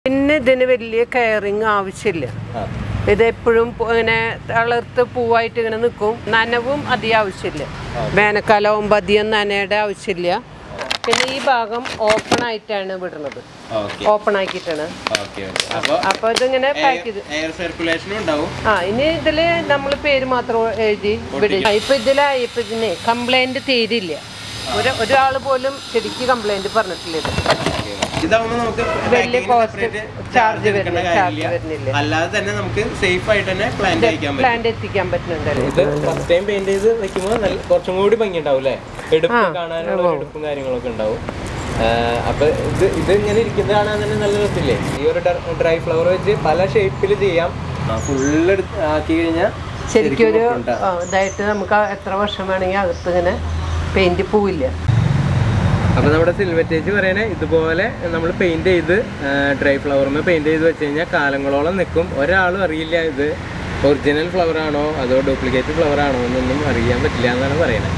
പിന്നെ ഇതിന് വലിയ കെയറിങ് ആവശ്യമില്ല ആ ഇത് എപ്പോഴും ഇങ്ങനെ തളർത്ത് പൂവായിട്ട് ഇങ്ങനെ നിൽക്കും നനവും അധികം ആവശ്യമില്ല വേനൽക്കാലമാകുമ്പോൾ അധികം നനയുടെ ആവശ്യമില്ല പിന്നെ ഈ ഭാഗം ഓപ്പൺ ആയിട്ടാണ് വിടുന്നത് ഓക്കെ ഓപ്പൺ ആക്കിയിട്ടാണ് ഓക്കെ ഓക്കെ അപ്പോൾ അപ്പൊ ഇതിങ്ങനെ പാക്ക് ചെയ്ത് എയർ സർക്കുലേഷനും ഉണ്ടാവും ആ ഇനി ഇതില് നമ്മൾ പേര് മാത്രം എഴുതി വിടും ഇപ്പൊ ഇതിലായി ഇപ്പൊ ഇതിന് കംപ്ലൈന്റ് തീരില്ല ഒരു ഒരാൾ പോലും ശരിക്ക് കംപ്ലൈന്റ് പറഞ്ഞിട്ടില്ല ഇത് ഇതാവുമ്പോൾ നമുക്ക് വലിയ packing ന് cost separate charge charge എടുക്കേണ്ട വരുന്നില്ല, കാര്യമില്ല. charge വരുന്നില്ല. അല്ലാതെ തന്നെ നമുക്ക് സേഫ് ആയിട്ട് തന്നെ പ്ലാന്റ് അയക്കാൻ പറ്റും പ്ലാന്റ് എത്തിക്കാൻ പറ്റുന്നുണ്ടല്ലോ ഇത് ഫസ്റ്റ് ടൈം പെയിന്റ് ചെയ്ത് വെക്കുമ്പോൾ നല്ല കുറച്ചും കൂടി ഭംഗി ഉണ്ടാവും അല്ലേ എടുപ്പ് കാണാനുള്ള ഒരു എടുപ്പും കാര്യങ്ങളൊക്കെ ഉണ്ടാവും ആ, അപ്പൊ ഇത് ഇത് ഇങ്ങനെ ഇരിക്കുന്നത് കാണാൻ തന്നെ നല്ല രസമില്ലേ ഈ ഒരു ഡ്രൈ ഫ്ലവർ വെച്ച് പല ഷേപ്പിൽ ചെയ്യാം ഫുള്ള് ആക്കി കഴിഞ്ഞാൽ ശരിക്കും ഒരു ആ, ഇതായിട്ട് നമുക്ക് ആ എത്ര വർഷം വേണമെങ്കിൽ അകത്ത് ഇങ്ങനെ പെയിന്റ് പോവില്ല അപ്പൊ നമ്മുടെ സിൽവറ്റേജ് പറയണേ ഇതുപോലെ നമ്മൾ പെയിന്റ് ചെയ്ത് ഡ്രൈ ഫ്ലവറിന് പെയിന്റ് ചെയ്ത് വെച്ച് കഴിഞ്ഞാൽ കാലങ്ങളോളം നിൽക്കും ഒരാളും അറിയില്ല ഇത് ഒറിജിനൽ ഫ്ലവർ ആണോ അതോ ഡ്യൂപ്ലിക്കേറ്റ് ഫ്ലവർ ആണോ എന്നൊന്നും അറിയാൻ പറ്റില്ല എന്നാണ് പറയുന്നത്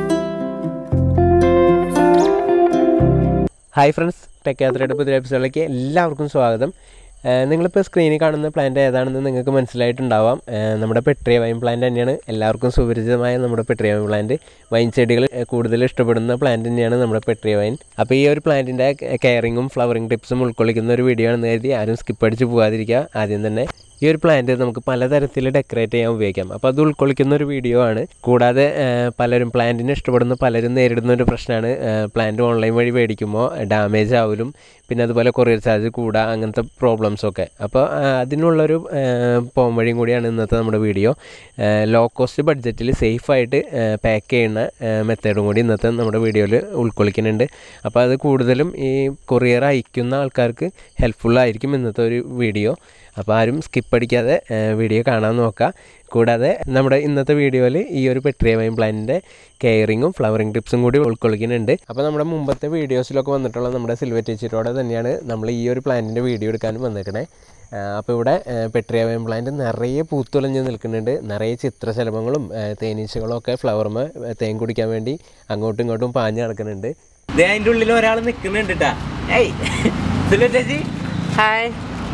ഹായ് ഫ്രണ്ട്സ് ടെക് യാത്രയുടെ പുതിയ എപ്പിസോഡിലേക്ക് എല്ലാവർക്കും സ്വാഗതം ഏഹ് നിങ്ങളിപ്പോൾ സ്ക്രീനിൽ കാണുന്ന പ്ലാന്റ് ഏതാണെന്ന് നിങ്ങൾക്ക് മനസ്സിലായിട്ടുണ്ടാവാം ഏഹ് നമ്മുടെ പെട്രിയ വൈൻ പ്ലാന്റ് തന്നെയാണ് എല്ലാവർക്കും സുപരിചിതമായ നമ്മുടെ പെട്രിയ വൈൻ പ്ലാന്റ് വൈൻ ചെടികൾ ഏഹ് കൂടുതൽ ഇഷ്ടപ്പെടുന്ന പ്ലാന്റ് തന്നെയാണ് നമ്മുടെ പെട്രിയ വൈൻ അപ്പോൾ ഈ ഒരു പ്ലാന്റിൻ്റെ കെയറിങ്ങും ഫ്ലവറിങ് ടിപ്സും ഉൾക്കൊള്ളിക്കുന്ന ഒരു വീഡിയോ ആണെന്ന് കരുതി ആരും സ്കിപ്പ് അടിച്ച് പോകാതിരിക്കുക ആദ്യം തന്നെ ഈ ഒരു പ്ലാന്റ് നമുക്ക് പലതരത്തിൽ ഡെക്കറേറ്റ് ചെയ്യാൻ ഉപയോഗിക്കാം അപ്പോൾ അത് ഉൾക്കൊള്ളിക്കുന്ന ഒരു വീഡിയോ ആണ് കൂടാതെ ഏഹ്, പലരും പ്ലാന്റിനെ ഇഷ്ടപ്പെടുന്ന പലരും നേരിടുന്ന ഒരു പ്രശ്നമാണ് പ്ലാന്റ് ഓൺലൈൻ വഴി മേടിക്കുമ്പോൾ ഡാമേജ് ആവലും പിന്നെ അതുപോലെ കൊറിയർ ചാർജ് കൂടാ അങ്ങനത്തെ പ്രോബ്ലംസ് ഒക്കെ അപ്പോൾ അതിനുള്ളൊരു പോം വഴിയും കൂടിയാണ് ഇന്നത്തെ നമ്മുടെ വീഡിയോ ലോ കോസ്റ്റ് ബഡ്ജറ്റിൽ സേഫായിട്ട് പാക്ക് ചെയ്യുന്ന മെത്തേഡും കൂടി ഇന്നത്തെ നമ്മുടെ വീഡിയോയിൽ ഉൾക്കൊള്ളിക്കുന്നുണ്ട് അപ്പോൾ അത് കൂടുതലും ഈ കൊറിയർ അയക്കുന്ന ആൾക്കാർക്ക് ഹെൽപ്ഫുള്ളായിരിക്കും ഇന്നത്തെ ഒരു വീഡിയോ അപ്പോൾ ആരും സ്കിപ്പ് അടിക്കാതെ വീഡിയോ കാണാൻ നോക്കുക കൂടാതെ നമ്മുടെ ഇന്നത്തെ വീഡിയോയിൽ ഈ ഒരു പെട്രിയ വൈൻ പ്ലാന്റിൻ്റെ കെയറിങ്ങും ഫ്ലവറിങ് ടിപ്സും കൂടി ഉൾക്കൊള്ളിക്കുന്നുണ്ട് അപ്പോൾ നമ്മുടെ മുമ്പത്തെ വീഡിയോസിലൊക്കെ വന്നിട്ടുള്ള നമ്മുടെ സിൽവർ ചേച്ചിയോടെ തന്നെയാണ് നമ്മൾ ഈ ഒരു പ്ലാന്റിൻ്റെ വീഡിയോ എടുക്കാനും വന്നിരിക്കണേ അപ്പോൾ ഇവിടെ പെട്രിയ വൈൻ പ്ലാന്റ് നിറയെ പൂത്തുലഞ്ഞ് നിൽക്കുന്നുണ്ട് നിറയെ ചിത്രശലഭങ്ങളും ആ, തേനീച്ചകളും ഒക്കെ ഫ്ലവറുമേ തേൻ കുടിക്കാൻ വേണ്ടി അങ്ങോട്ടും ഇങ്ങോട്ടും പാഞ്ഞ് നടക്കുന്നുണ്ട് ദേ അതിൻ്റെ ഉള്ളിൽ ഒരാൾ നിൽക്കുന്നുണ്ട് കേട്ടാ ഏയ് സിൽവർ ചേച്ചി ഹായ്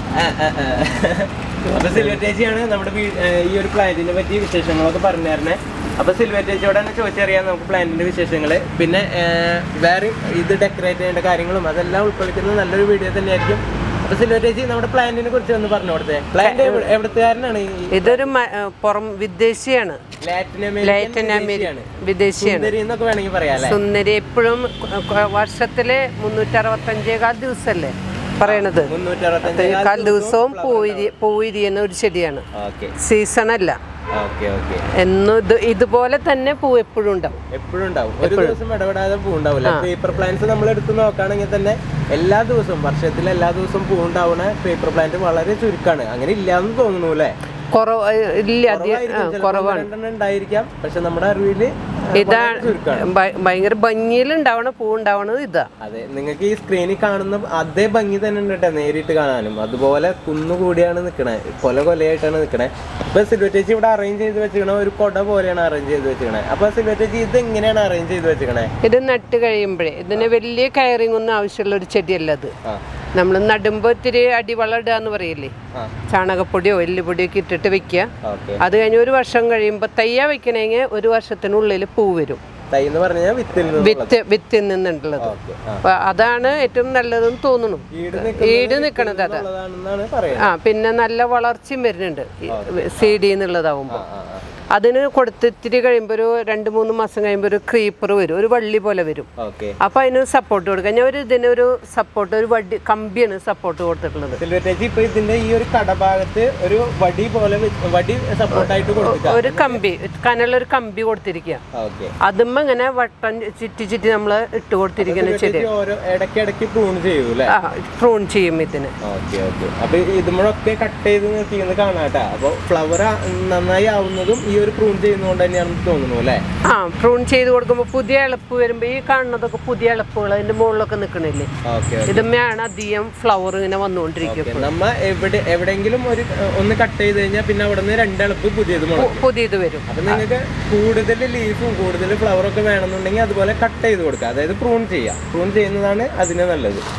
അപ്പൊ സിൽവർ ചേച്ചിയാണ് നമ്മുടെ വീ- ഏർ ഈ ഒരു പ്ലാന്റിനെ പറ്റി വിശേഷങ്ങളൊക്കെ പറഞ്ഞു തരണേ അപ്പൊ സിൽവർ ചേച്ചിയോട് തന്നെ ചോദിച്ചറിയാം നമുക്ക് പ്ലാന്റിന്റെ വിശേഷങ്ങള് പിന്നെ ഏർ വേറെ ഇത് ഡെക്കറേറ്റ് ചെയ്യേണ്ട കാര്യങ്ങളും അതെല്ലാം ഉൾക്കൊള്ളിക്കുന്ന നല്ലൊരു വീഡിയോ തന്നെയായിരിക്കും അപ്പൊ സിൽവർ ചേച്ചി നമ്മുടെ പ്ലാന്റിനെ കുറിച്ച് ഒന്ന് പറഞ്ഞു കൊടുത്തേ പ്ലാന്റ് എവിടത്തുകാരനാണ് ഈ ഇതൊരു മ- ആ, പുറം വിദേശിയാണ് ലാറ്റിൻ ലാറ്റിൻ അമേരിക്കൻ അമേരിക്ക വിദേശിയാണ് സുന്ദരി എന്നൊക്കെ വേണമെങ്കിൽ പറയാം അല്ലേ സുന്ദരി എപ്പോഴും വർഷത്തില് മുന്നൂറ്റി അറുപത്തഞ്ചേകാൽ ദിവസമല്ലേ പറയണത് മുന്നൂറ്റി അറുപത്തഞ്ച് കാൽ ദിവസവും പൂവിരി പൂവിരിയുന്ന ഒരു ചെടിയാണ് ഓക്കെ സീസണല്ല ഓക്കെ ഓക്കെ എന്നും ഇത് ഇതുപോലെ തന്നെ പൂ എപ്പോഴും ഉണ്ടാവും എപ്പോഴും ഉണ്ടാവും ഒരു ദിവസം ഇടപെടാതെ പൂ ഉണ്ടാവില്ല പേപ്പർ പ്ലാന്റ്സ് നമ്മൾ എടുത്ത് നോക്കുകയാണെങ്കിൽ തന്നെ എല്ലാ ദിവസവും വർഷത്തിൽ എല്ലാ ദിവസവും പൂ ഉണ്ടാവുന്ന പേപ്പർ പ്ലാന്റ് വളരെ ചുരുക്കമാണ് അങ്ങനെ ഇല്ലാന്ന് തോന്നുന്നു അല്ലേ കുറവ് ഇല്ല അധികം ആ, കുറവാണ് രണ്ടെണ്ണം ഉണ്ടായിരിക്കാം പക്ഷെ നമ്മുടെ അറിവില് ഇതാണ് ഭ- ഭയങ്കര ഭംഗിയിൽ ഉണ്ടാവണ പൂ ഉണ്ടാവണത് ഇതാ അതെ നിങ്ങൾക്ക് ഈ സ്ക്രീനിൽ കാണുന്ന അതേ ഭംഗി തന്നെ ഉണ്ട് കേട്ടോ നേരിട്ട് കാണാനും അതുപോലെ കുന്നുകൂടിയാണ് നിൽക്കണേ കൊല കൊലയായിട്ടാണ് നിൽക്കണേ ഇപ്പൊ സിൽവർ ചേച്ചി ഇവിടെ അറേഞ്ച് ചെയ്ത് വെച്ചിക്കണേ ഒരു കൊട പോലെയാണ് അറേഞ്ച് ചെയ്ത് വെച്ചിക്കണേ അപ്പൊ സിൽവർ ചേച്ചി ഇത് എങ്ങനെയാണ് അറേഞ്ച് ചെയ്ത് വെച്ചിക്കണേ ഇത് നട്ട് കഴിയുമ്പോഴേ ഇതിന് വലിയ കയറിങ് ഒന്നും ആവശ്യമുള്ള ഒരു ചെടിയല്ല അത് ആ നമ്മൾ നടുമ്പോൾ ഇത്തിരി അടിവളം ഇടുക എന്ന് പറയില്ലേ ആ ചാണകപ്പൊടിയോ എല്ലുപൊടിയോ ഒക്കെ ഇട്ടിട്ട് വെക്കുക ഓക്കെ അത് കഴിഞ്ഞ് ഒരു വർഷം കഴിയുമ്പോൾ തയ്യ വെക്കണമെങ്കിൽ ഒരു വർഷത്തിനുള്ളിൽ പൂ വരും തൈ എന്ന് പറഞ്ഞാൽ വിത്തിൽ നിന്ന് വിത്ത് വിത്തിൽ നിന്നുള്ളത് ഓക്കെ ആ അപ്പൊ അതാണ് ഏറ്റവും നല്ലതെന്ന് തോന്നുന്നു ഈട് ഈട് നിൽക്കണത് അതാ നിൽക്കുന്നതാണെന്നാണ് പറയുന്നത് ആ പിന്നെ നല്ല വളർച്ചയും വരുന്നുണ്ട് സി ഡി എന്നുള്ളതാവുമ്പോൾ ആ, ആ. അതിന് കൊടുത്ത് ഇത്തിരി കഴിയുമ്പോൾ ഒരു രണ്ട് മൂന്ന് മാസം കഴിയുമ്പോൾ ഒരു ക്രീപ്പർ വരും ഒരു വള്ളി പോലെ വരും ഓക്കെ അപ്പോൾ അതിന് സപ്പോർട്ട് കൊടുക്കുക ഞാൻ ഒരു ഇതിനൊരു സപ്പോർട്ട് ഒരു വടി കമ്പിയാണ് സപ്പോർട്ട് കൊടുത്തിട്ടുള്ളത് സിൽവർ ചേച്ചി ഇപ്പൊ ഇതിന്റെ ഈ ഒരു കടഭാഗത്ത് ഒരു വടി പോലെ വെച്ച്- വടി സപ്പോർട്ടായിട്ട് കൊടുക്കുക ഒരു കമ്പി കനലൊരു കമ്പി കൊടുത്തിരിക്കുക ഓക്കെ അതുമ്മ ഇങ്ങനെ വട്ടം ചുറ്റി ചുറ്റി നമ്മൾ ഇട്ട് കൊടുത്തിരിക്കുന്ന ചെടി ഓരോ ഇടയ്ക്കിടയ്ക്ക് പ്രൂൺ ചെയ്യൂ അല്ലേ ആ പ്രൂൺ ചെയ്യും ഇതിന് ഓക്കെ ഓക്കെ അപ്പൊ ഇതുമ്പോഴൊക്കെ കട്ട് ചെയ്ത് നിർത്തിയെന്ന് കാണാട്ടാ അപ്പൊ ഫ്ലവർ നന്നായി ആവുന്നതും ഈ ഒരു പ്രൂൺ ചെയ്യുന്നതുകൊണ്ട് തന്നെയാണെന്ന് തോന്നുന്നു അല്ലേ ആ പ്രൂൺ ചെയ്ത് കൊടുക്കുമ്പോൾ പുതിയ ഇളപ്പ് വരുമ്പോൾ ഈ കാണുന്നതൊക്കെ പുതിയ ഇളപ്പുകൾ അതിന്റെ മുകളിലൊക്കെ നിൽക്കണില്ലേ ഓക്കെ ഇതുമ്മയാണ് അധികം ഫ്ലവർ ഇങ്ങനെ വന്നുകൊണ്ടിരിക്കും ഓക്കെ നമ്മ എവിടെ എവിടെയെങ്കിലും ഒരു ഒന്ന് കട്ട് ചെയ്ത് കഴിഞ്ഞാൽ പിന്നെ അവിടെ നിന്ന് രണ്ടിളപ്പ് പുതിയത് മുളക്കും പുതിയത് വരും അപ്പൊ നിങ്ങൾക്ക് കൂടുതൽ ലീഫും കൂടുതൽ ഫ്ലവർ ഒക്കെ വേണമെന്നുണ്ടെങ്കിൽ അതുപോലെ കട്ട് ചെയ്ത് കൊടുക്കുക അതായത് പ്രൂൺ ചെയ്യാം പ്രൂൺ ചെയ്യുന്നതാണ് അതിന് നല്ലത്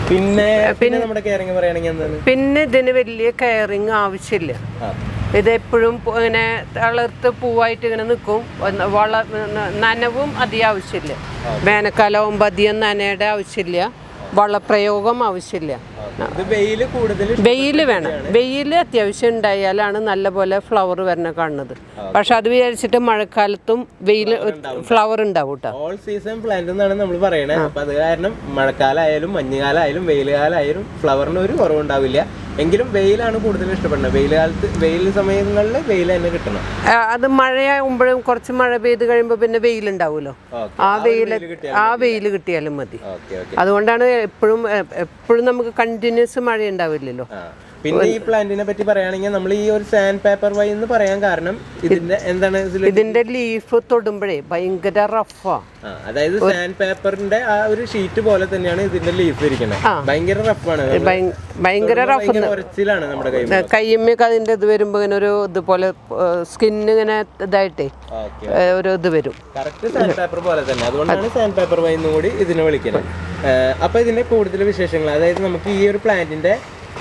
പിന്നെ പിന്നെ നമ്മുടെ കെയറിങ് പറയുകയാണെങ്കിൽ എന്താണ് പിന്നെ ഇതിന് വലിയ കെയറിങ് ആവശ്യമില്ല ആ ഇത് എപ്പോഴും ഇങ്ങനെ തളർത്ത് പൂവായിട്ട് ഇങ്ങനെ നിൽക്കും ഒന്ന് വള ന- നനവും അധികം ആവശ്യമില്ല വേനൽക്കാലമാകുമ്പോൾ അധികം നനയുടെ ആവശ്യമില്ല വളപ്രയോഗം ആവശ്യമില്ല ഇത് വെയിൽ കൂടുതൽ വെയിൽ വേണം വെയിൽ അത്യാവശ്യം ഉണ്ടായാലാണ് നല്ലപോലെ ഫ്ലവർ വരണ കാണുന്നത് പക്ഷെ അത് വിചാരിച്ചിട്ട് മഴക്കാലത്തും വെയിൽ ഫ്ലവർ ഉണ്ടാവും കേട്ടോ ഓൾ സീസൺ പ്ലാന്റ് എന്നാണ് നമ്മൾ പറയണത് അപ്പൊ അത് കാരണം മഴക്കാലമായാലും മഞ്ഞുകാലമായാലും വെയിൽ കാലമായാലും ഫ്ലവറിന് ഒരു കുറവുണ്ടാവില്ല എങ്കിലും വെയിലാണ് കൂടുതൽ ഇഷ്ടപ്പെടുന്നത് വെയിൽ കാലത്ത് വെയിൽ സമയങ്ങളിൽ വെയിൽ തന്നെ കിട്ടണം ആ, അത് മഴയാകുമ്പോഴും കുറച്ച് മഴ പെയ്ത് കഴിയുമ്പോൾ പിന്നെ വെയിലുണ്ടാവുമല്ലോ ഓക്കെ ആ വെയിൽ ആ വെയിൽ കിട്ടിയാലും മതി ഓക്കെ ഓക്കെ അതുകൊണ്ടാണ് എപ്പോഴും എപ്പോഴും നമുക്ക് കണ്ടിന്യൂസ് മഴ ഉണ്ടാവില്ലല്ലോ ആ പിന്നെ ഈ പ്ലാന്റിനെ പറ്റി പറയുകയാണെങ്കിൽ നമ്മൾ ഈ ഒരു സാൻഡ് പേപ്പർ വൈ എന്ന് പറയാൻ കാരണം ഇതിന്റെ എന്താണ് ഇതിൽ ഇതിന്റെ ലീഫ് തൊടുമ്പോഴേ ഭയങ്കര റഫാ ആ, അതായത് സാൻഡ് പേപ്പറിന്റെ ആ ഒരു ഷീറ്റ് പോലെ തന്നെയാണ് ഇതിന്റെ ലീഫ് ഇരിക്കുന്നത് ഭയങ്കര റഫാണ് ഭയങ്കര റഫ് ഭയങ്കര ഉരച്ചിലാണ് നമ്മുടെ കൈ കയ്യമ്മയൊക്കെ അതിന്റെ ഇത് വരുമ്പോ ഇങ്ങനെ ഒരു ഇതുപോലെ സ്കിന്ന് ഇങ്ങനെ ഇതായിട്ടേ ഓക്കെ ഏ, ഒരു ഇത് വരും കറക്റ്റ് സാൻഡ് പേപ്പർ പോലെ തന്നെ അതുകൊണ്ടാണ് സാൻഡ് പേപ്പർ വൈ എന്നും കൂടി ഇതിനെ വിളിക്കുന്നത് ഏഹ് അപ്പൊ ഇതിന്റെ കൂടുതൽ വിശേഷങ്ങൾ അതായത് നമുക്ക് ഈ ഒരു പ്ലാന്റിന്റെ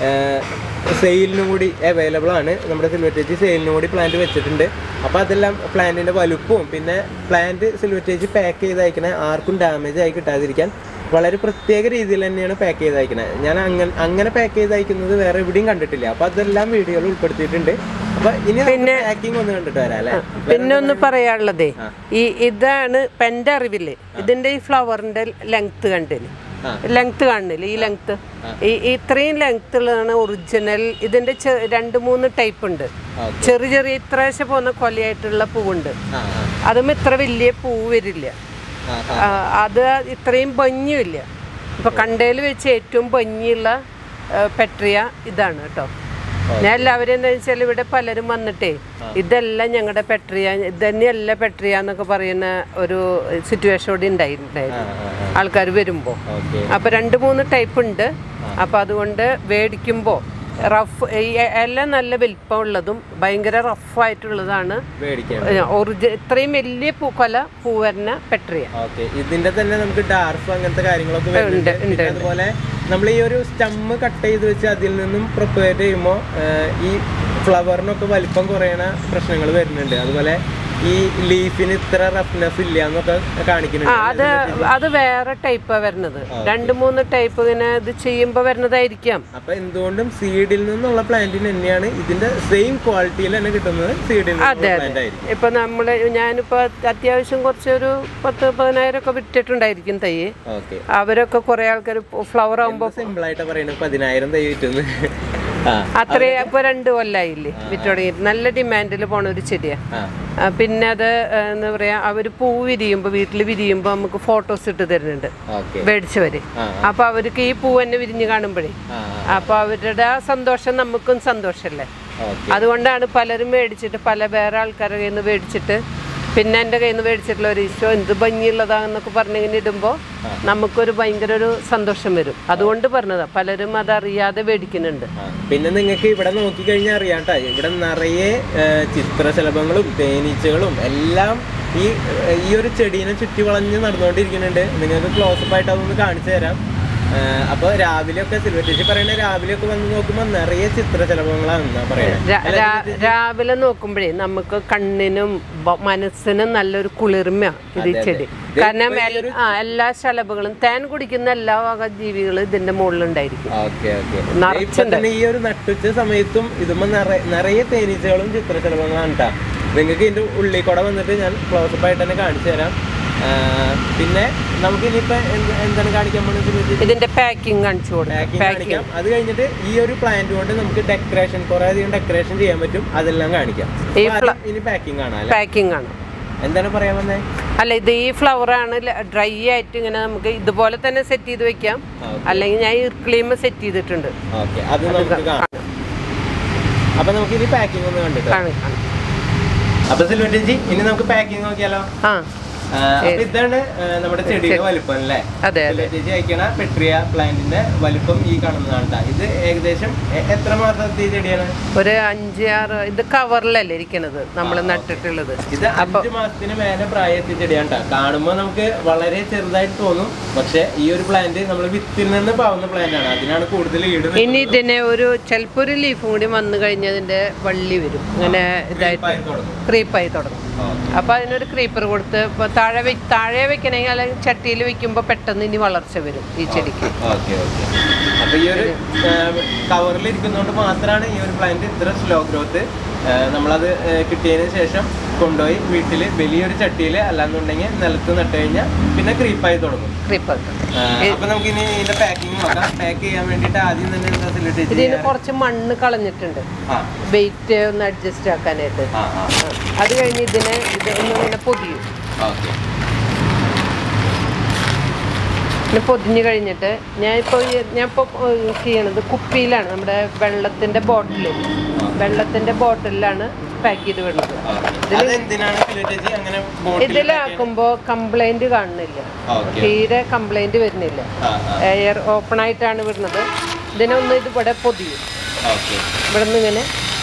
സെയിലിനും കൂടി അവൈലബിൾ ആണ് നമ്മുടെ സിൽവറ്റേജ് സെയിലിനും കൂടി പ്ലാന്റ് വെച്ചിട്ടുണ്ട് അപ്പോൾ അതെല്ലാം പ്ലാന്റിന്റെ വലുപ്പവും പിന്നെ പ്ലാന്റ് സിൽവറ്റേജ് പാക്ക് ചെയ്ത് അയക്കണേ ആർക്കും ഡാമേജ് ആയി കിട്ടാതിരിക്കാൻ വളരെ പ്രത്യേക രീതിയിൽ തന്നെയാണ് പാക്ക് ചെയ്ത് അയക്കണത് ഞാൻ അങ്ങനെ അങ്ങനെ പാക്ക് ചെയ്ത് അയക്കുന്നത് വേറെ എവിടെയും കണ്ടിട്ടില്ല അപ്പോൾ അതെല്ലാം വീഡിയോയിൽ ഉൾപ്പെടുത്തിയിട്ടുണ്ട് അപ്പോൾ ഇനി പാക്കിംഗ് ഒന്ന് കണ്ടിട്ട് വരാം അല്ലേ പിന്നെ ഒന്ന് പറയാനുള്ളതേ ഈ ഇതാണ് ഇപ്പൊ എൻ്റെ അറിവില് ഇതിന്റെ ഈ ഫ്ലവറിന്റെ ലെങ്ത് കണ്ടില്ലേ ആ. ലെങ്ത് കാണുന്നില്ല ഈ ലെങ്ത് ഈ ഈ ഇത്രയും ലെങ്ത് ഉള്ളതാണ് ഒറിജിനൽ ഇതിന്റെ ചെ- രണ്ട് മൂന്ന് ടൈപ്പ് ഉണ്ട് ഓക്കെ ചെറിയ ചെറിയ ഇത്രേശ്ശെ പോകുന്ന കൊലയായിട്ടുള്ള പൂവുണ്ട് ആ ആ അതും ഇത്ര വലിയ പൂവ് വരില്ല ആ ആ, അത് ഇത്രയും ഭംഗിയില്ല ഇപ്പൊ കണ്ടയിൽ വെച്ച് ഏറ്റവും ഭംഗിയുള്ള ആ, പെട്രിയ ഇതാണ് കേട്ടോ ഞാൻ എല്ലാവരും എന്താ വെച്ചാൽ ഇവിടെ പലരും വന്നിട്ടേ ഇതെല്ലാം ഞങ്ങളുടെ പെട്രിയ ഇത് തന്നെയല്ല പെട്രിയ എന്നൊക്കെ പറയുന്ന ഒരു സിറ്റുവേഷൻ കൂടി ഉണ്ടായിട്ടുണ്ടായിരുന്നു ആൾക്കാർ വരുമ്പോൾ ഓക്കെ അപ്പോൾ രണ്ട് മൂന്ന് ടൈപ്പ് ഉണ്ട് അപ്പോൾ അതുകൊണ്ട് മേടിക്കുമ്പോൾ റഫ് ഈ എല്ലാം നല്ല വലിപ്പമുള്ളതും ഭയങ്കര റഫായിട്ടുള്ളതാണ് മേടിക്കാം ഒറിജി ഇത്രയും വലിയ പൂക്കൊല പൂ വരുന്ന പെട്രിയ ഓക്കെ ഇതിന്റെ തന്നെ നമുക്ക് ഡാർഫ് അങ്ങനത്തെ കാര്യങ്ങളൊക്കെ വരുന്നുണ്ട് പിന്നെ അതുപോലെ നമ്മൾ ഈ ഒരു സ്റ്റമ്മ് കട്ട് ചെയ്ത് വെച്ച് അതിൽ നിന്നും പ്രിപ്പയർ ചെയ്യുമ്പോൾ ഈ ഫ്ലവറിനൊക്കെ വലിപ്പം കുറയണ പ്രശ്നങ്ങൾ വരുന്നുണ്ട് അതുപോലെ ഈ ലീഫിന് ഇത്ര റഫ്നെസ് ഇല്ല എന്നൊക്കെ ആ കാണിക്കുന്നുണ്ട് അത് അത് വേറെ ടൈപ്പാണ് വരുന്നത് രണ്ട് മൂന്ന് ടൈപ്പ് ഇങ്ങനെ ഇത് ചെയ്യുമ്പോൾ വരുന്നതായിരിക്കാം അപ്പൊ എന്തുകൊണ്ടും സീഡിൽ നിന്നുള്ള പ്ലാന്റിന് തന്നെയാണ് ഇതിന്റെ സെയിം ക്വാളിറ്റിയിൽ തന്നെ കിട്ടുന്നത് സീഡിൽ നിന്നുള്ള പ്ലാന്റ് ആയിരിക്കും ഇപ്പൊ നമ്മള് ഞാനിപ്പോ അത്യാവശ്യം കുറച്ചൊരു പത്ത് പതിനായിരം ഒക്കെ വിറ്റിട്ടുണ്ടായിരിക്കും തൈ ഓക്കെ അവരൊക്കെ കുറെ ആൾക്കാർ ഫ്ലവർ ആകുമ്പോൾ സിമ്പിൾ ആയിട്ട് പറയുന്നത് പതിനായിരം തൈ കിട്ടുന്നു ആ അത്രയും ഇപ്പൊ രണ്ട് കൊല്ലായില്ലേ വിറ്റ് തുടങ്ങിയിട്ട് നല്ല ഡിമാൻഡിൽ പോണ ഒരു ചെടിയാ ആ ആ, പിന്നെ അത് ആ, എന്താ പറയാ അവര് പൂ വിരിയുമ്പോൾ വീട്ടിൽ വിരിയുമ്പോൾ നമുക്ക് ഫോട്ടോസ് ഇട്ട് തരുന്നുണ്ട് ഓക്കെ മേടിച്ചവര് ആ, അപ്പൊ അവർക്ക് ഈ പൂ തന്നെ വിരിഞ്ഞ് കാണുമ്പോഴേ ആ അപ്പൊ അവരുടെ ആ സന്തോഷം നമുക്കും സന്തോഷല്ലേ ഓക്കെ അതുകൊണ്ടാണ് പലരും മേടിച്ചിട്ട് പല വേറെ ആൾക്കാരുടെ കയ്യിൽ നിന്ന് മേടിച്ചിട്ട് പിന്നെ എൻ്റെ കയ്യിൽ നിന്ന് മേടിച്ചിട്ടുള്ള ഒരു ഇഷ്ടം എന്ത് ഭംഗിയുള്ളതാണെന്നൊക്കെ പറഞ്ഞിങ്ങനെ ഇടുമ്പോൾ നമുക്കൊരു ഭയങ്കര ഒരു സന്തോഷം വരും അതുകൊണ്ട് പറഞ്ഞതാ പലരും അതറിയാതെ മേടിക്കുന്നുണ്ട് ആ, പിന്നെ നിങ്ങൾക്ക് ഇവിടെ നോക്കിക്കഴിഞ്ഞാൽ അറിയാം ട്ടോ ഇവിടെ നിറയെ ആ, ചിത്രശലഭങ്ങളും തേനീച്ചകളും എല്ലാം ഈ ഈ ഒരു ചെടീനെ ചുറ്റി വളഞ്ഞ് നടന്നുകൊണ്ടിരിക്കുന്നുണ്ട് നിങ്ങൾക്ക് ക്ലോസപ്പ് ആയിട്ട് അതൊന്ന് കാണിച്ചു തരാം അപ്പോൾ രാവിലെയൊക്കെ സിൽവർ ചേച്ചി പറയുന്ന രാവിലെയൊക്കെ വന്ന് നോക്കുമ്പോൾ നിറയെ ചിത്രശലഭങ്ങളാണെന്നാ പറയുന്നത് രാ- രാ- രാവിലെ നോക്കുമ്പോഴേ നമുക്ക് കണ്ണിനും ബ- മനസ്സിനും നല്ലൊരു കുളിർമ ഇത് ഈ ചെടി കാരണം എൽ- ആ എല്ലാ ശലഭങ്ങളും തേൻ കുടിക്കുന്ന എല്ലാ വക ജീവികളും ഇതിന്റെ മുകളിലുണ്ടായിരിക്കും ഓക്കെ ഓക്കെ നിറച്ചുണ്ട്. ഇപ്പൊ തന്നെ ഈ ഒരു നട്ടുച്ച സമയത്തും ഇതുമ്പോ നിറയെ നിറയെ തേനീച്ചകളും ചിത്രശലഭങ്ങളാണ് കേട്ടോ നിങ്ങൾക്ക് ഇതിന്റെ ഉള്ളിൽ കൂടെ വന്നിട്ട് ഞാൻ ക്ലോസപ്പ് ആയിട്ട് തന്നെ കാണിച്ചു തരാം ആ, പിന്നെ നമുക്ക് ഇനിയിപ്പോ എന്ത് എന്താണ് കാണിക്കാൻ പോകുന്നത് ഇതിന്റെ പാക്കിംഗ് കാണിച്ചു കൊടുക്കും പാക്കിംഗ് കാണിക്കാം അത് കഴിഞ്ഞിട്ട് ഈ ഒരു പ്ലാന്റ് കൊണ്ട് നമുക്ക് ഡെക്കറേഷൻ കുറെ അധികം ഡെക്കറേഷൻ ചെയ്യാൻ പറ്റും അതെല്ലാം കാണിക്കാം ഈ അപ്പൊ ആദ്യം ഇനി പാക്കിംഗ് കാണാം അല്ലേ പാക്കിംഗ് ആണ് എന്താണ് പറയാൻ വന്നേ അല്ല ഇത് ഈ ഫ്ലവർ ആണ് ഡ്രൈ ആയിട്ട് ഇങ്ങനെ നമുക്ക് ഇതുപോലെ തന്നെ സെറ്റ് ചെയ്ത് വെക്കാം ആ, അല്ലെങ്കിൽ ഞാൻ ഇർക്ലീമ് സെറ്റ് ചെയ്തിട്ടുണ്ട് ഓക്കെ അത് നമുക്ക് കാണാം അപ്പൊ നമുക്ക് ഇനി പാക്കിംഗ് ഒന്ന് കണ്ടിട്ട് കാണും, കാണും. അപ്പൊ സിൽവൻ ചേച്ചി ഇനി നമുക്ക് പാക്കിംഗ് നോക്കിയാലോ ആ ആ, അപ്പൊ ഇതാണ് ആ, നമ്മുടെ ചെടിയുടെ വലിപ്പം അല്ലേ അതെ അതെ ചേച്ചി അയക്കണ പെട്രിയ പ്ലാന്റിന്റെ വലിപ്പം ഈ കാണുന്നതാണ് ട്ടാ. ഇത് ഏകദേശം എ- എത്ര മാസത്തെ ഈ ചെടിയാണ് ഒരു അഞ്ച് ആറ് ഇത് കവറിലല്ലേ ഇരിക്കണത് നമ്മൾ നട്ടിട്ടുള്ളത് ഇത് അഞ്ച് മാസത്തിന് മേലെ പ്രായത്തിൽ ചെടിയാണ് ട്ടാ. കാണുമ്പോൾ നമുക്ക് വളരെ ചെറുതായിട്ട് തോന്നും പക്ഷെ ഈ ഒരു പ്ലാന്റ് നമ്മൾ വിത്തിൽ നിന്ന് പാവുന്ന പ്ലാന്റ് ആണ് അതിനാണ് കൂടുതൽ ഈട് ഇനി ഇതിനെ ഒരു ചിലപ്പോൾ ഒരു ലീഫും കൂടി വന്നു കഴിഞ്ഞതിന്റെ വള്ളി വരും ഇങ്ങനെ ഇതായിട്ട് പായി തുടങ്ങും ക്രീപ്പായി തുടങ്ങും അപ്പൊ അതിനൊരു ക്രീപ്പർ കൊടുത്ത് ഇപ്പൊ താഴെ വെ- താഴെ വെക്കണമെങ്കിൽ അല്ലെങ്കിൽ ചട്ടിയിൽ വെക്കുമ്പോൾ പെട്ടെന്ന് ഇനി വളർച്ച വരും ഈ ചെടിക്ക് ഓക്കെ ഓക്കെ അപ്പൊ ഈ ഒരു കവറിൽ ഇരിക്കുന്നതുകൊണ്ട് മാത്രമാണ് ഈ ഒരു പ്ലാന്റ് ഇത്ര സ്ലോ ഗ്രോത്ത് നമ്മളത് ആ, കിട്ടിയതിന് ശേഷം കൊണ്ടുപോയി വീട്ടിൽ വലിയൊരു ചട്ടിയിൽ അല്ലാന്നുണ്ടെങ്കിൽ നിലത്ത് നട്ട് കഴിഞ്ഞാൽ പിന്നെ ക്രീപ്പായി തുടങ്ങും ക്രീപ്പർ ആ, അപ്പൊ നമുക്ക് ഇനി ഇതിന്റെ പാക്കിംഗ് നോക്കാം പാക്ക് ചെയ്യാൻ വേണ്ടിയിട്ട് ആദ്യം തന്നെ എന്താ ഫെസിലിറ്റി ഇതിന് കുറച്ച് മണ്ണ് കളഞ്ഞിട്ടുണ്ട് ആ വെയിറ്റ് ഒന്ന് അഡ്ജസ്റ്റ് ആക്കാനായിട്ട് ആ ആ ആ. അത് കഴിഞ്ഞ് ഇതിനെ ഇത് ഒന്ന് ഇങ്ങനെ പൊതിയും ഓക്കെ പിന്നെ പൊതിഞ്ഞ് കഴിഞ്ഞിട്ട് ഞാനിപ്പോൾ ഞാനിപ്പോൾ ചെയ്യണത് കുപ്പിയിലാണ് നമ്മുടെ വെള്ളത്തിൻ്റെ ബോട്ടിൽ വെള്ളത്തിൻ്റെ ബോട്ടിലാണ് പാക്ക് ചെയ്ത് വിടുന്നത് അതെന്തിനാണ് ഫിലിറ്റേജി അങ്ങനെ ബോട്ടിൽ ഇതിലാക്കുമ്പോൾ കംപ്ലൈൻറ്റ് കാണുന്നില്ല ഓക്കെ തീരെ കംപ്ലൈൻറ്റ് വരുന്നില്ല ആ ആ എയർ ഓപ്പൺ ആയിട്ടാണ് വിടുന്നത് ഇതിനൊന്ന് ഇത് ഇവിടെ പൊതിയും ഓക്കെ ഇവിടെ നിന്ന് ഇങ്ങനെ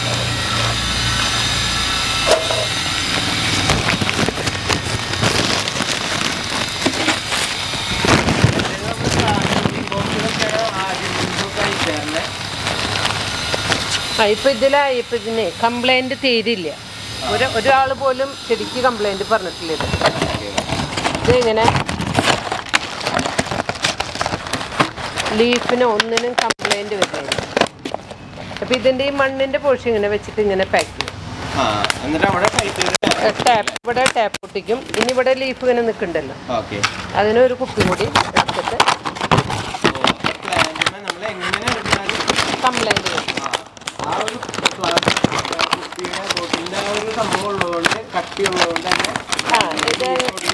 ആ ഇപ്പം ഇതിലായി ഇപ്പം ഇതിനെ കംപ്ലൈൻറ്റ് തീരില്ല ഒരു ഒരാൾ പോലും ശരിക്ക് കംപ്ലൈൻറ്റ് പറഞ്ഞിട്ടില്ല ഇത് ഇത് ഇങ്ങനെ ലീഫിന് ഒന്നിനും കംപ്ലൈൻറ്റ് വരുന്നില്ല അപ്പം ഇതിൻ്റെ ഈ മണ്ണിൻ്റെ പോഷൻ ഇങ്ങനെ വെച്ചിട്ട് ഇങ്ങനെ പാക്ക് ചെയ്യും ആ എന്നിട്ട് അവിടെ ടൈറ്റ് ചെയ്ത് ടാപ്പ് ഇവിടെ ടാപ്പ് പൊട്ടിക്കും ഇനി ഇവിടെ ലീഫ് ഇങ്ങനെ നിൽക്കണ്ടല്ലോ ഓക്കെ അതിനൊരു കുപ്പി കൂടി എടുത്തിട്ട് പ്ലാന്റിനെ നമ്മൾ എങ്ങനെ എടുത്താലും കംപ്ലൈൻറ്റ് വരും ആ ഒരു പ്ലാസ്റ്റിക് കുപ്പിയുടെ ബോട്ടിലിന്റെ ആ ഒരു സംഭവം ഉള്ളതുകൊണ്ട് കട്ടിയുള്ളതുകൊണ്ട് തന്നെ ആ ഇത്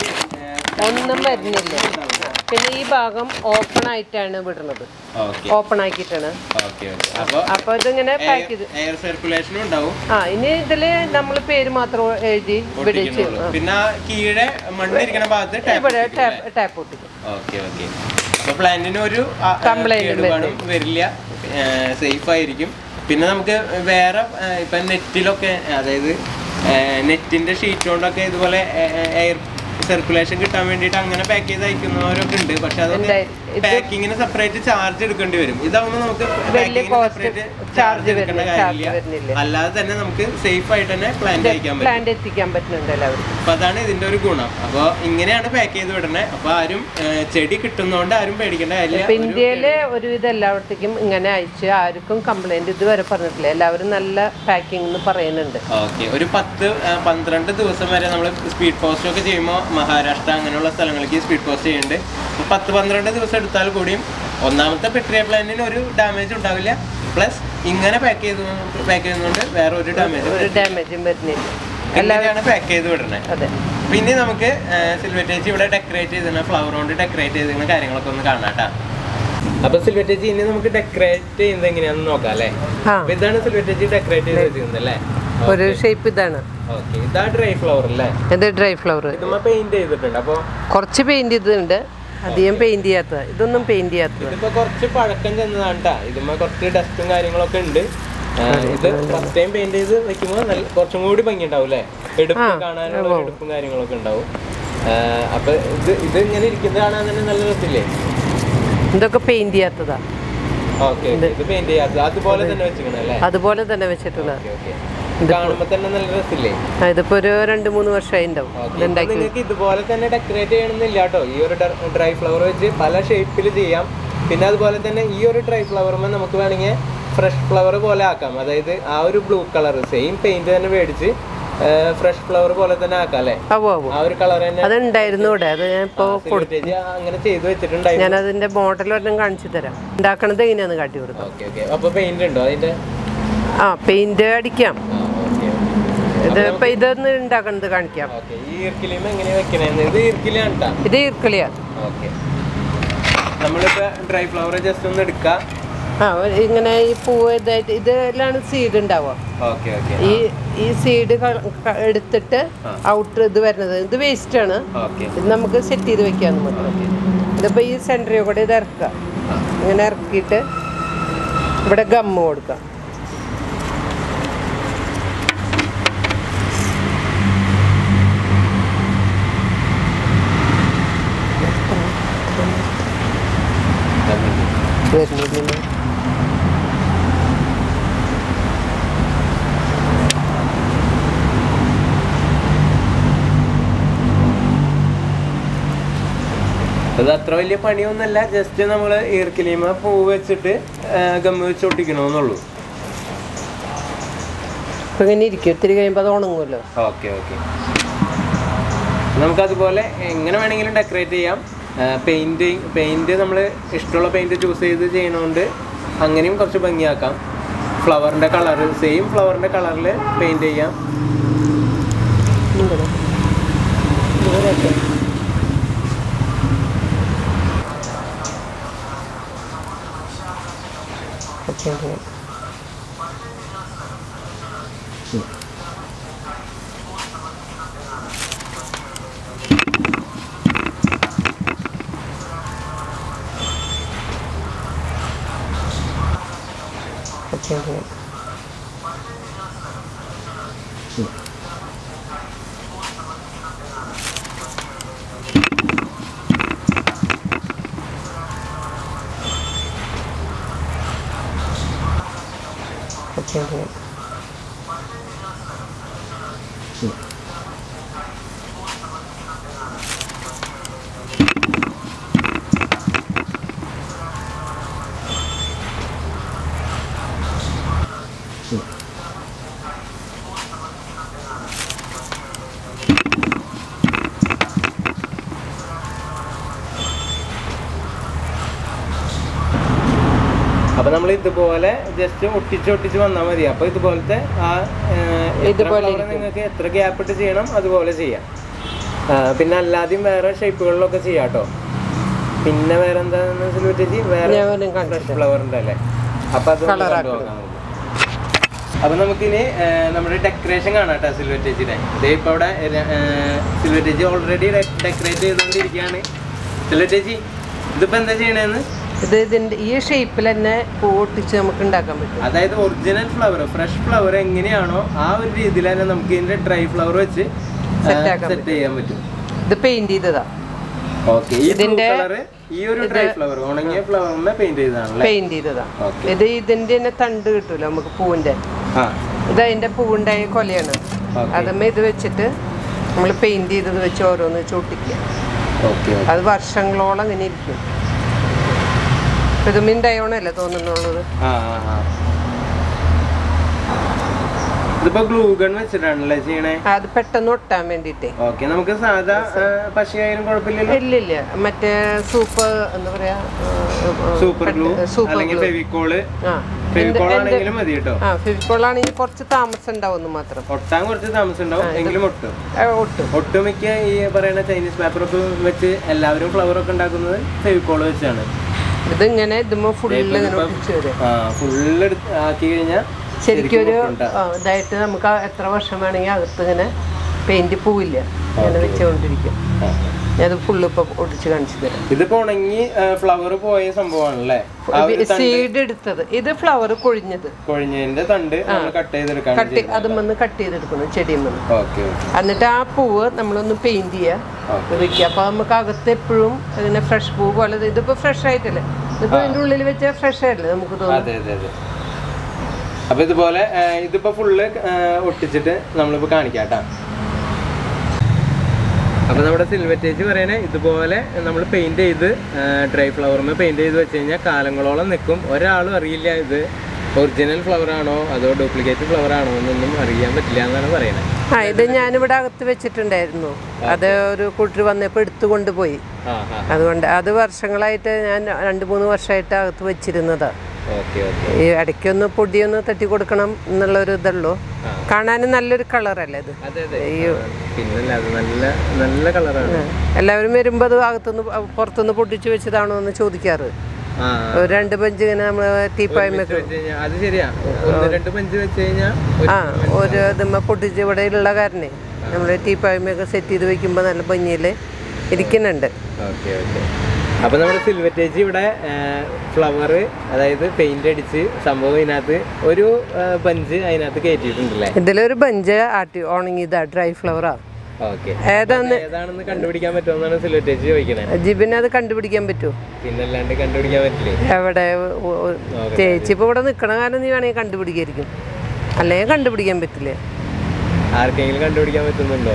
ഒന്നും വരുന്നില്ല പിന്നെ ഈ ഭാഗം ഓപ്പൺ ആയിട്ടാണ് വിടുന്നത് ഓക്കെ ഓപ്പൺ ആക്കിയിട്ടാണ് ഓക്കെ ഓക്കെ അപ്പോൾ അപ്പോൾ ഇതിങ്ങനെ പാക്ക് ചെയ്ത് എയർ സർക്കുലേഷനും ഉണ്ടാവും ആ ഇനി ഇതിൽ നമ്മൾ പേര് മാത്രം എഴുതി വിടിച്ച് ഒട്ടിക്കുന്നുള്ളൂ. പിന്നെ ആ കീഴെ മണ്ണിരിക്കുന്ന ഭാഗത്ത് ടാപ്പ് ഇവിടെ ടാപ്പ് ടാപ്പ് പൊട്ടിക്കും ഓക്കെ ഓക്കെ അപ്പൊ പ്ലാന്റിന് ഒരു ആ, ആ, Complaint കേടുപാടും വരില്ല സേഫ് ആയിരിക്കും പിന്നെ നമുക്ക് വേറെ ആ, ഇപ്പൊ നെറ്റിലൊക്കെ അതായത് നെറ്റിന്റെ ഷീറ്റ് കൊണ്ടൊക്കെ ഇതുപോലെ എയർ സർക്കുലേഷൻ കിട്ടാൻ വേണ്ടിയിട്ട് അങ്ങനെ പാക്ക് ചെയ്ത് അയക്കുന്നവരൊക്കെ ഉണ്ട് പക്ഷെ അതൊക്കെ എന്തായി- ഇത് പാക്കിങ്ങിന് സെപ്പറേറ്റ് ചാർജ് എടുക്കേണ്ടി വരും ഇതാവുമ്പോൾ നമുക്ക് വലിയ പാക്കിങ്ങിന് cost സെപ്പറേറ്റ് charge ചാർജ് എടുക്കേണ്ട വരുന്നില്ല, charge കാര്യമില്ല വരുന്നില്ല. അല്ലാതെ തന്നെ നമുക്ക് സേഫ് ആയിട്ട് തന്നെ പ്ലാന്റ് അയക്കാൻ പറ്റും പ്ലാന്റ് എത്തിക്കാൻ പറ്റുന്നുണ്ട് എല്ലാവർക്കും അപ്പൊ അതാണ് ഇതിന്റെ ഒരു ഗുണം അപ്പോൾ ഇങ്ങനെയാണ് പാക്ക് ചെയ്ത് വിടണേ അപ്പൊ ആരും ഏ, ചെടി കിട്ടുന്നതുകൊണ്ട് ആരും പേടിക്കേണ്ട ഇപ്പൊ കാര്യമില്ല ഇന്ത്യയിലെ ഒരുവിധം എല്ലായിടത്തേക്കും ഇങ്ങനെ അയച്ച് ആർക്കും കംപ്ലൈന്റ് ഇതുവരെ പറഞ്ഞിട്ടില്ല എല്ലാവരും നല്ല പാക്കിംഗ് എന്ന് പറയുന്നുണ്ട് ഓക്കെ ഒരു പത്ത് ആ, പന്ത്രണ്ട് ദിവസം വരെ നമ്മൾ സ്പീഡ് പോസ്റ്റ് ഒക്കെ ചെയ്യുമ്പോൾ മഹാരാഷ്ട്ര അങ്ങനെയുള്ള സ്ഥലങ്ങളിലേക്ക് സ്പീഡ് പോസ്റ്റ് ചെയ്യുന്നുണ്ട് അപ്പൊ പത്ത് പന്ത്രണ്ട് ദിവസം എടുത്താൽ കൂടിയും ഒന്നാമത്തെ പെട്രിയ പ്ലാന്റിന് ഒരു ഡാമേജ് ഉണ്ടാവില്ല പ്ലസ് ഇങ്ങനെ പാക്ക് ചെയ്ത് പാക്ക് ചെയ്യുന്നതുകൊണ്ട് വേറെ ഒരു ഡാമേജ് ഒരു ഡാമേജും വരുന്നില്ല എല്ലാവരെയാണ് പാക്ക് ചെയ്ത് വിടണേ അതെ പിന്നെ നമുക്ക് സിൽവറ്റേജ് ഇവിടെ ഡെക്കറേറ്റ് ചെയ്തിരുന്ന ഫ്ലവർ കൊണ്ട് ഡെക്കറേറ്റ് ചെയ്തിരുന്ന കാര്യങ്ങളൊക്കെ ഒന്ന് കാണാട്ടാ അപ്പൊ സിൽവറ്റേജ് ഇനി നമുക്ക് ഡെക്കറേറ്റ് ചെയ്യുന്നത് എങ്ങനെയാണെന്ന് നോക്കാം അല്ലേ ആ അപ്പൊ ഇതാണ് സിൽവറ്റേജ് ഡെക്കറേറ്റ് ചെയ്ത് വെച്ചിരുന്നത് അല്ലേ ഒരു ഷേപ്പ് ഇതാണ് ഓക്കെ ഇതാ ഡ്രൈ ഫ്ലവർ അല്ലേ ഇത് ഡ്രൈ ഫ്ലവർ ഇതുമ്മ പെയിന്റ് ചെയ്തിട്ടുണ്ട് അപ്പൊ കുറച്ച് പെയിന്റ് ചെയ്തിട്ടുണ്ട് അധികം പെയിന്റ് ചെയ്യാത്തത് ഇതൊന്നും പെയിന്റ് ചെയ്യാത്തത് ഇതിപ്പോ കുറച്ച് പഴക്കം ചെന്നതാണ് ട്ടാ ഇതുമ്മ കുറച്ച് ഡസ്റ്റും കാര്യങ്ങളൊക്കെ ഉണ്ട് ആ, ഇത് ഫസ്റ്റ് ടൈം പെയിന്റ് ചെയ്ത് വെക്കുമ്പോൾ നല്ല കുറച്ചും കൂടി ഭംഗി ഉണ്ടാവും അല്ലേ എടുപ്പ് കാണാനുള്ള ഒരു എടുപ്പും കാര്യങ്ങളൊക്കെ ഉണ്ടാവും ആ, അപ്പൊ ഇത് ഇത് ഇങ്ങനെ ഇരിക്കുന്നത് കാണാൻ തന്നെ നല്ല രസമില്ലേ ഇതൊക്കെ പെയിന്റ് ചെയ്യാത്തതാ ഓക്കെ ഇത് പെയിന്റ് ചെയ്യാത്തത് അതുപോലെ തന്നെ വെച്ചിരിക്കണം അല്ലേ അതുപോലെ തന്നെ വെച്ചിട്ടുള്ളത് ഓക്കെ ഓക്കെ കാണുമ്പോ തന്നെ നല്ല രസമില്ലേ ആ, ഇതിപ്പോ ഒരു രണ്ട് മൂന്ന് വർഷമായി ഉണ്ടാവും ഓക്കെ ഇതുണ്ടാക്കി നിങ്ങൾക്ക് ഇതുപോലെ തന്നെ ഡെക്കറേറ്റ് ചെയ്യണമെന്നില്ല കേട്ടോ ഈ ഒരു ഡ്രൈ ഫ്ലവർ വെച്ച് പല ഷേപ്പിൽ ചെയ്യാം പിന്നെ അതുപോലെ തന്നെ ഈ ഒരു ഡ്രൈ ഫ്ലവറുമ്പോൾ നമുക്ക് വേണമെങ്കിൽ ഫ്രഷ് ഫ്ലവർ പോലെ ആക്കാം അതായത് ആ ഒരു ബ്ലൂ കളർ സെയിം പെയിന്റ് തന്നെ മേടിച്ച് ഫ്രഷ് ഫ്ലവർ പോലെ തന്നെ ആക്കാം അല്ലേ ആവോ ആവോ ആ ഒരു കളർ തന്നെ അത് ഉണ്ടായിരുന്നു ഇവിടെ അത് ഞാൻ ഇപ്പോ സിൽവറ്റേജ് അങ്ങനെ ചെയ്തു വെച്ചിട്ടുണ്ടായിരുന്നു ഞാൻ അതിന്റെ മോഡൽ ഒരെണ്ണം കാണിച്ചു തരാം ഉണ്ടാക്കണത് എങ്ങനെയാന്ന് കാട്ടി കൊടുക്കാം ഓക്കെ ഓക്കെ അപ്പൊ പെയിന്റ് ഉണ്ടോ അതിന്റെ ആ പെയിന്റ് അടിക്കാം ആ ഓക്കെ ഇത് ഇപ്പൊ ഇതൊന്ന് ഉണ്ടാക്കണത് കാണിക്കാം ഓക്കെ ഈ ഈർക്കിലിമ എങ്ങനെയാ വെക്കണേന്ന് ഇത് ഈർക്കിലാണ് കേട്ടോ ഇത് ഈർക്കളിയാ ഓക്കെ നമ്മളിപ്പോ ഡ്രൈ ഫ്ലവർ ജസ്റ്റ് ഒന്ന് എടുക്കാം ആ ഒരു- ഇങ്ങനെ ഈ പൂവ് ഇതായിട്ട് ഇതിലാണ് സീഡ് ഉണ്ടാവുക ഓക്കെ ഓക്കെ ഈ ഈ സീഡ് എടുത്തിട്ട് ഔട്ടർ ഇത് വരുന്നത് ഇത് വേസ്റ്റ് ആണ് ഓക്കെ ഇത് നമുക്ക് സെറ്റ് ചെയ്ത് വെക്കാന്ന് മാത്രം ഇതിപ്പോൾ ഈ സെൻറ്ററിൽ കൂടെ ഇത് ഇറക്കുക ഇങ്ങനെ ഇറക്കിയിട്ട് ഇവിടെ ഗമ്മ് കൊടുക്കാം വരുന്നില്ല അത് അത്ര വലിയ പണിയൊന്നുമല്ല ജസ്റ്റ് നമ്മൾ ഈർക്കിലിമ പൂവ് വെച്ചിട്ട് ഗമ്മ വെച്ച് ഒട്ടിക്കണമെന്നുള്ളൂ ഇപ്പം ഇങ്ങനെ ഇരിക്കും ഇത്തിരി കഴിയുമ്പോൾ അത് ഉണങ്ങുമല്ലോ ഓക്കെ ഓക്കെ നമുക്കതുപോലെ എങ്ങനെ വേണമെങ്കിലും ഡെക്കറേറ്റ് ചെയ്യാം പെയിൻറ് പെയിൻറ് നമ്മൾ ഇഷ്ടമുള്ള പെയിൻറ് ചൂസ് ചെയ്ത് ചെയ്യണോണ്ട് അങ്ങനെയും കുറച്ച് ഭംഗിയാക്കാം ഫ്ലവറിൻ്റെ കളർ സെയിം ഫ്ലവറിൻ്റെ കളറിൽ പെയിൻറ് ചെയ്യാം ഇങ്ങനെ. ഇതുപോലെയൊക്കെ. Okay okay okay okay okay okay അപ്പൊ നമ്മൾ ഇതുപോലെ ജസ്റ്റ് ഒട്ടിച്ച് ഒട്ടിച്ച് വന്നാൽ മതി അപ്പൊ ഇതുപോലത്തെ ആ ഇതുപോലെ ഇതുപോലെ നിങ്ങൾക്ക് എത്ര ഗ്യാപ്പ് ഇട്ട് ചെയ്യണം അതുപോലെ ചെയ്യാം ആ, പിന്നെ അല്ലാതെയും വേറെ ഷേപ്പുകളിലൊക്കെ ചെയ്യാം കേട്ടോ പിന്നെ വേറെ എന്താന്ന് വെച്ചാൽ വേറെ ഞാൻ ഒന്നും കണ്ടിട്ടില്ല ഫ്ലവർ ഉണ്ടല്ലേ അപ്പൊ അത് ഒന്ന് Colour കണ്ടു നോക്കാം നമുക്ക്. അപ്പൊ നമുക്കിനി ആ, നമ്മുടെ ഡെക്കറേഷൻ കാണാം കേട്ടോ സിൽവർ ടേച്ചിയുടെ ഇതേ ഇപ്പൊ അവിടെ സിൽവർ ടേച്ചി ഓൾറെഡി ഡെക്കറേറ്റ് ചെയ്തുകൊണ്ടിരിക്കുകയാണ് സിൽവർ ടേച്ചി ഇതിപ്പോ എന്താ ചെയ്യണേന്ന് ഇത് ഇതിന്റെ ഈ ഷേപ്പിൽ തന്നെ പൂ ഒട്ടിച്ച് നമുക്ക് ഉണ്ടാക്കാൻ പറ്റും അതായത് ഒറിജിനൽ ഫ്ലവർ ഫ്രഷ് ഫ്ലവർ എങ്ങനെയാണോ ആ ഒരു രീതിയിൽ തന്നെ നമുക്ക് ഇതിന്റെ ഡ്രൈ ഫ്ലവർ വെച്ച് Set ആക്കാൻ സെറ്റ് ചെയ്യാൻ പറ്റും ഇത് പെയിന്റ് ചെയ്തതാ ഓക്കെ ഈ ഇതിന്റെ- കളർ ഈ ഒരു ഡ്രൈ ഫ്ലവർ ഉണങ്ങിയ ഫ്ലവറിനെ പെയിന്റ് ചെയ്തതാണല്ലേ പെയിന്റ് ചെയ്തതാ ഓക്കെ ഇത് ഇതിന്റെ തന്നെ തണ്ട് കിട്ടൂല നമുക്ക് പൂവിന്റെ ആ ഇത് അതിന്റെ പൂവുണ്ടായ കൊലയാണ് ഓക്കെ അതുമ്മേ ഇത് വെച്ചിട്ട് നമ്മൾ പെയിന്റ് ചെയ്തത് വെച്ച് ഓരോന്ന് വെച്ച് ഒട്ടിക്കുക ഓക്കെ അത് വർഷങ്ങളോളം ഇങ്ങനെ ഇരിക്കും ഇതുമ്മീൻ ഡയോണല്ലേ തോന്നുന്നുള്ളത് ആ ആ ആ ഇതിപ്പോ ഗ്ലൂ ഗൺ വെച്ചിട്ടാണല്ലേ ചെയ്യണേ അത് പെട്ടെന്ന് ഒട്ടാൻ വേണ്ടിയിട്ടേ ഓക്കെ നമുക്ക് സാധാ ആ, പശയായാലും കുഴപ്പമില്ലല്ലോ ഇല്ലില്ല മറ്റേ സൂപ്പർ എന്താ പറയാ സൂപ്പർ ഗ്ലൂ സൂപ്പർ അല്ലെങ്കിൽ ഗ്ലൂ ഫെവിക്കോള് ആ ഫെവിക്കോൾ ആണെങ്കിലും മതി കേട്ടോ ആ ഫെവിക്കോൾ ആണെങ്കിൽ കുറച്ച് താമസം ഉണ്ടാവുന്നു മാത്രം ഒട്ടാൻ കുറച്ച് താമസം ഉണ്ടാവും എങ്കിലും ഒട്ടും ആ, ഒട്ടും ഒട്ടുമിക്ക ഈ പറയുന്ന ചൈനീസ് പേപ്പറൊക്കെ വെച്ച് എല്ലാവരും ഫ്ലവർ ഒക്കെ ഉണ്ടാക്കുന്നത് ഫെവിക്കോൾ വെച്ചാണ് ഇതിങ്ങനെ ഇതുമ്പോ ഫുള്ള് ഇങ്ങനെ ഒട്ടിച്ച് വരും ആ ഫുള്ള് ആക്കി കഴിഞ്ഞാൽ ശരിക്കും ഒരു ആ, ഇതായിട്ട് നമുക്ക് ആ എത്ര വർഷം വേണമെങ്കിൽ അകത്ത് ഇങ്ങനെ പെയിന്റ് പോവില്ല ഇങ്ങനെ വെച്ചുകൊണ്ടിരിക്കും ഞാനത് ഫുള്ള് ഇപ്പൊ ഒട്ടിച്ച് കാണിച്ചു തരാം ഇതിപ്പോ ഉണങ്ങി ഫ്ലവർ പോയ സംഭവമാണല്ലേ ആ ഒരു സീഡ് എടുത്തത് ഇത് ഫ്ലവർ കൊഴിഞ്ഞത് കൊഴിഞ്ഞതിന്റെ തണ്ട് നമ്മൾ കട്ട് ചെയ്തെടുക്കാൻ കട്ട് അതും വന്ന് കട്ട് ചെയ്തെടുക്കണം ചെടിയും വന്ന് ഓക്കെ എന്നിട്ട് ആ പൂവ് നമ്മളൊന്ന് പെയിന്റ് ചെയ്യുക വെക്കുക അപ്പൊ നമുക്ക് അകത്ത് എപ്പോഴും ഇങ്ങനെ ഫ്രഷ് പൂ പോലെ ഇത് ഇതിപ്പോ ഫ്രഷ് ആയിട്ടല്ലേ ഇതിപ്പോ ഇതിന്റെ ഉള്ളിൽ വെച്ച ഫ്രഷ് ആയില്ലേ നമുക്ക് തോന്നും അതെ അതെ അതെ അപ്പൊ ഇതുപോലെ ആ, ഇതിപ്പോ ഫുള്ള് ഒട്ടിച്ചിട്ട് നമ്മളിപ്പോ കാണിക്കാം കേട്ടാ അപ്പൊ നമ്മുടെ സിൽവറ്റേജ് പറയണേ ഇതുപോലെ നമ്മൾ പെയിന്റ് ചെയ്ത് ഡ്രൈ ഫ്ലവറിന് പെയിന്റ് ചെയ്ത് വെച്ച് കഴിഞ്ഞാൽ കാലങ്ങളോളം നിൽക്കും ഒരാളും അറിയില്ല ഇത് ഒറിജിനൽ ഫ്ലവർ ആണോ അതോ ഡ്യൂപ്ലിക്കേറ്റ് ഫ്ലവർ ആണോ എന്നൊന്നും അറിയാൻ പറ്റില്ല എന്നാണ് പറയുന്നത് ആ ഇത് ഞാനിവിടെ അകത്ത് വെച്ചിട്ടുണ്ടായിരുന്നു അത് ഒരു കൂട്ടർ വന്നപ്പോൾ എടുത്തു കൊണ്ടുപോയി ആ ആ അതുകൊണ്ട് അത് വർഷങ്ങളായിട്ട് ഞാൻ രണ്ട് മൂന്ന് വർഷമായിട്ട് അകത്ത് വെച്ചിരുന്നതാ ഓക്കെ ഓക്കെ ഈ ഇടയ്ക്കൊന്ന് പൊടിയൊന്ന് തട്ടി കൊടുക്കണം എന്നുള്ളൊരു ഇതുള്ളൂ കാണാനും നല്ലൊരു കളറല്ലേ ഇത് അതെ അതെ പിന്നല്ല അത് നല്ല നല്ല കളറാണ് എല്ലാവരും വരുമ്പോൾ അത് അകത്തുനിന്ന് പുറത്തുനിന്ന് പൊട്ടിച്ച് വെച്ചതാണോ എന്ന് ചോദിക്കാറ് ആ ഒരു രണ്ട് ബെഞ്ച് ഇങ്ങനെ നമ്മൾ ടീപ്പായ്മ വെച്ച് കഴിഞ്ഞാ- അത് ശരിയാ ഒന്ന് രണ്ട് ബെഞ്ച് വെച്ച് കഴിഞ്ഞാൽ ആ ഒരു ഇതുമ്മ പൊട്ടിച്ച് ഇവിടെ ഉള്ള കാരണേ നമ്മൾ ടീപ്പായ്മയൊക്കെ സെറ്റ് ചെയ്ത് വെക്കുമ്പോൾ നല്ല ഭംഗിയിൽ ഇരിക്കുന്നുണ്ട് ഓക്കെ ഓക്കെ അപ്പൊ നമ്മുടെ സിൽവറ്റേജ് ഇവിടെ ഫ്ലവർ അതായത് പെയിന്റ് അടിച്ച് സംഭവം ഇതിനകത്ത് ഒരു ബഞ്ച് അതിനകത്ത് കയറ്റിയിട്ടുണ്ടല്ലേ ഇതിലൊരു ബെഞ്ച് ആട്ടി ഉണങ്ങിയതാ ഡ്രൈ ഫ്ലവറാ ഓക്കെ ഏതാന്ന് ഏതാണെന്ന് കണ്ടുപിടിക്കാൻ പറ്റുമെന്നാണ് സിൽവറ്റേജ് ചോദിക്കണേ ജിബിന് അത് കണ്ടുപിടിക്കാൻ പറ്റുമോ പിന്നല്ലാണ്ട് കണ്ടുപിടിക്കാൻ പറ്റില്ലേ എവിടെ ഒ- ഒ- ചേച്ചി ഇപ്പോൾ ഇവിടെ നിൽക്കണ കാരണം നീ വേണമെങ്കിൽ കണ്ടുപിടിക്കായിരിക്കും അല്ലെങ്കിൽ കണ്ടുപിടിക്കാൻ പറ്റില്ലേ ആർക്കെങ്കിലും കണ്ടുപിടിക്കാൻ പറ്റുന്നുണ്ടോ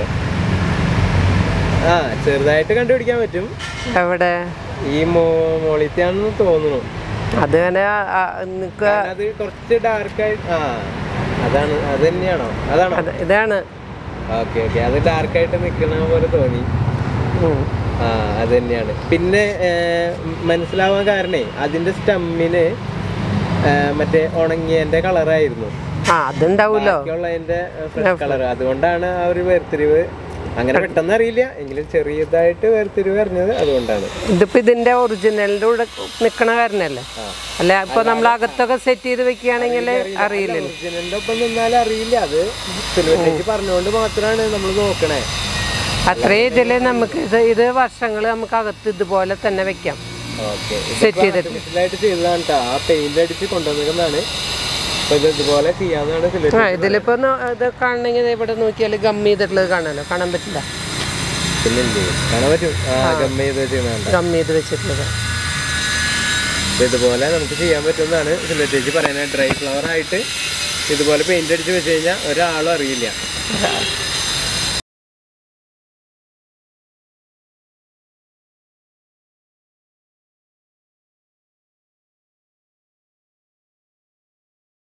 ആ ചെറുതായിട്ട് കണ്ടുപിടിക്കാൻ പറ്റും എവിടെ ഈ മോ മോളിത്താണെന്ന് തോന്നുന്നു അത് അങ്ങനെ നിൽക്കുക കാരണം അത് കുറച്ച് ഡാർക്കായി ആ അതാണ് അത് തന്നെയാണോ അതാണോ അത് ഇതാണ് ഓക്കെ ഓക്കെ അത് ഡാർക്കായിട്ട് നിൽക്കുന്ന പോലെ തോന്നി ഉം. ആ അത് തന്നെയാണ് പിന്നെ ഏർ, മനസ്സിലാവാൻ കാരണേ അതിന്റെ സ്റ്റമ്മിന് മറ്റേ ഉണങ്ങിയതിന്റെ കളറായിരുന്നു ആ അതുണ്ടാവുമല്ലോ ബാക്കിയുള്ളതിന്റെ ഫ്രഷ് കളർ അതുകൊണ്ടാണ് ആ ഒരു വേർതിരിവ് അങ്ങനെ പെട്ടെന്ന് അറിയില്ല എങ്കിലും ചെറിയതായിട്ട് വേർതിരിവ് അറിഞ്ഞത് അതുകൊണ്ടാണ് ഇതിപ്പോ ഇതിന്റെ ഒറിജിനലിന്റെ കൂടെ നിക്കണ കാരണല്ലേ ആ. അല്ല ഇപ്പൊ നമ്മൾ അകത്തൊക്കെ സെറ്റ് ചെയ്ത് വെക്കുകയാണെങ്കിൽ അറിയില്ലല്ലോ ഒറിജിനലിന്റെ ഒപ്പം നിന്നാലും അറിയില്ല അത് സിൽവറ്റേക്ക് പറഞ്ഞുകൊണ്ട് മാത്രമാണ് നമ്മൾ നോക്കണേ അത്രയും ഇതില് നമുക്ക് ഇത് ഇത് വർഷങ്ങൾ നമുക്ക് അകത്ത് ഇതുപോലെ തന്നെ വെക്കാം ഓക്കെ സെറ്റ് ചെയ്തിട്ട് ആയിട്ട് ചെയ്തതാണ് ട്ടോ. ആ പെയിന്റ് അടിച്ച് കൊണ്ടുവന്നിരിക്കുന്നതാണ് അപ്പൊ ഇത് ഇതുപോലെ ചെയ്യാന്നാണ് സിൽവറ്റേക്ക് ആ ഇതിലിപ്പോ നോ- ഇത് കാണണമെങ്കിൽ ഇവിടെ നോക്കിയാൽ ഗം ചെയ്തിട്ടുള്ളത് കാണാലോ കാണാൻ പറ്റില്ല പിന്നെ എന്ത് ചെയ്യും? കാണാൻ പറ്റും ആ ഗമ്മ ചെയ്ത് ചെയ്യുന്നുണ്ട് ഗം ചെയ്ത് വെച്ചിട്ടുള്ളത് അപ്പൊ ഇതുപോലെ നമുക്ക് ചെയ്യാൻ പറ്റുന്നതാണ് സിലറ്റേജ് പറയുന്നത് ഡ്രൈ ഫ്ലവർ ആയിട്ട് ഇതുപോലെ പെയിന്റ് അടിച്ച് വെച്ച് കഴിഞ്ഞാൽ ഒരാളും അറിയില്ല